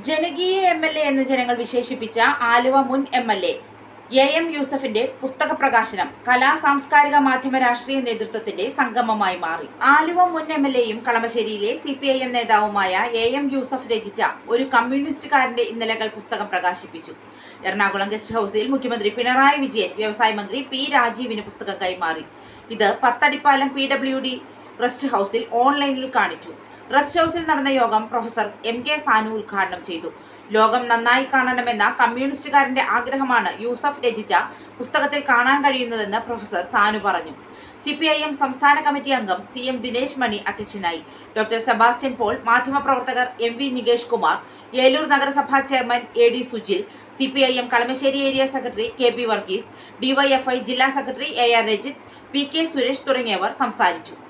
ജനകീയ M L A എന്ന് ജനങ്ങൾ വിശേഷിപ്പിച്ച ആലുവ മുൻ M L A A M യൂസഫിന്റെ പുസ്തക പ്രകാശനം കലാ സാംസ്കാരിക മാധ്യമ രാഷ്ട്രീയ നേതൃത്വത്തിന്റെ സംഗമമായി മാറി ആലുവ മുൻ എം എൽ എയും കളമശ്ശേരിയിലെ സി പി ഐ എം നേതാവുമായ എ എം യൂസഫ് രചിച്ച ഒരു കമ്മ്യൂണിസ്റ്റുകാരന്റെ ഇന്നലകൾ പുസ്തകം പ്രകാശിപ്പിച്ചു എറണാകുളം ഗസ്റ്റ് ഹൌസിൽ മുഖ്യമന്ത്രി പിണറായി വിജയൻ വ്യവസായ മന്ത്രി പി രാജീവിന് പുസ്തകം കൈമാറി ഇത് Pathadipalam P W D rest ഹൌസിൽ ഓൺലൈനിൽ കാണിച്ചു റെസ്റ്റ് ഹൌസിൽ നടന്ന യോഗം പ്രൊഫസർ എം കെ സാനു ഉദ്ഘാടനം ചെയ്തു ലോകം നന്നായി കാണണമെന്ന കമ്മ്യൂണിസ്റ്റുകാരന്റെ ആഗ്രഹമാണ് യൂസഫ് രചിച്ച പുസ്തകത്തിൽ കാണാൻ കഴിയുന്നതെന്ന് പ്രൊഫസർ സാനു പറഞ്ഞു സി പി ഐ എം സംസ്ഥാന കമ്മിറ്റി അംഗം സി എം ദിനേശ് മണി അധ്യക്ഷനായി ഡോക്ടർ സെബാസ്റ്റ്യൻ പോൾ മാധ്യമപ്രവർത്തകർ എം വി നികേഷ് കുമാർ ഏലൂർ നഗരസഭാ chairman A D Sujil C P I M Kalamassery area secretary K P Varghese DYFI ജില്ലാ secretary A R Rajith P K Suresh തുടങ്ങിയവർ സംസാരിച്ചു